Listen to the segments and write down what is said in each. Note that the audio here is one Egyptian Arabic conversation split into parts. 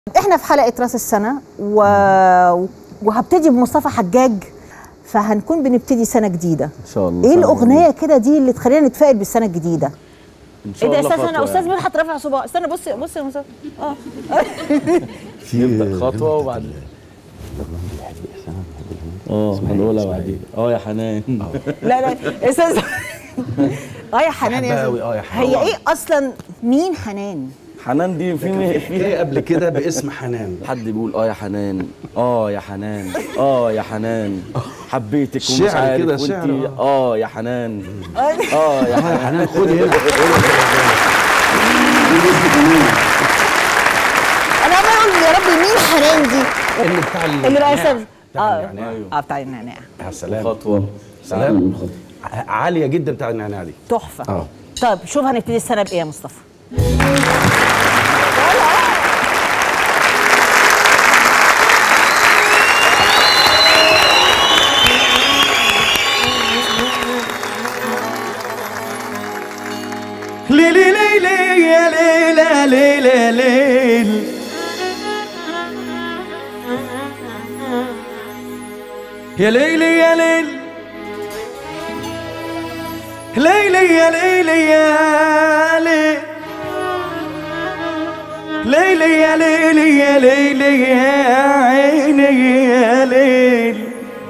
احنا في حلقه راس السنه و... وهبتدي بمصطفى حجاج فهنكون بنبتدي سنه جديده ان شاء الله ايه سنة الاغنيه كده دي اللي تخلينا نتفائل بالسنه الجديده ان شاء ايه ده الله استاذ انا خطوة استاذ يعني. مدحت رافع صباع استنى بص بص يا مصطفى اه نبدا خطوه وبعدين اه هنقولها بعدين اه يا حنان لا لا استاذ اه يا حنان بحبها يا أوي، اه يا حنان. هي ايه اصلا مين حنان حنان دي في في في قبل كده باسم حنان حد بيقول اه يا حنان اه يا حنان اه يا حنان حبيتك ومش شعر عارف كده، وانتي شعر، اه يا حنان اه يا حنان حنان خدي هنا انا عمال اقول يا ربي مين حنان دي اللي بتاع اللي بقى استاذ بتاع اه النعناع. اه بتاع النعناع يا سلام خطوه سلام ع- عاليه جدا بتاع النعناع دي تحفه اه طيب شوف هنبتدي السنه بايه يا مصطفى ليلي ليلي يا ليلى ليلى ليل يا ليلي يا ليل ليلي يا ليلي يا ليل ليلي يا ليلي يا ليلي يا عيني يا ليل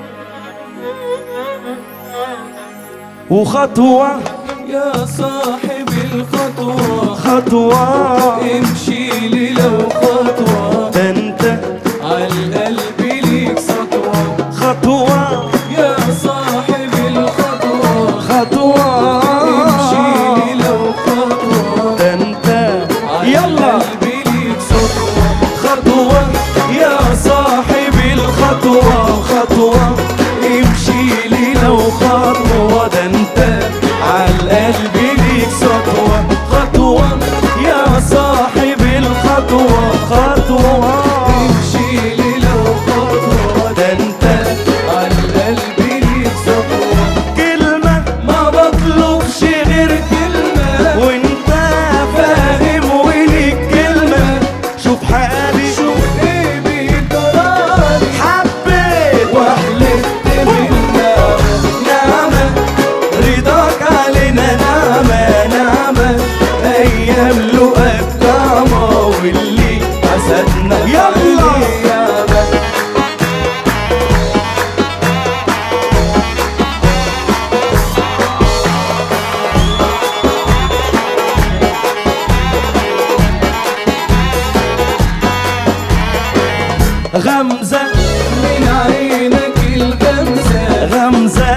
وخطوة يا صاحب الخطوة خطوة امشي لي لو خطوة ده انت عالقلب ليك سطوة خطوة يا صاحب الخطوة خطوة امشي لي لو خطوة ده انت يلا عالقلب ليك سطوة خطوة يا صاحب الخطوة خطوة امشي لي لو خطوة ده انت عالقلب ليك سطوة خطوة يا صاحب الخطوة خطوة امشي لي لو خطوة ده انت عالقلب ليك سطوة كلمة ما بطلبش غير كلمة وانت فاهم وليك كلمة شوف حالي شوف ايه بيجرالي حبيت وحلفت بالله نعمة رضاك علينا نعمة نعمة أيام لقاك طعمة واللي حسدنا يلا ياما غمزة من عينك الغمزة غمزة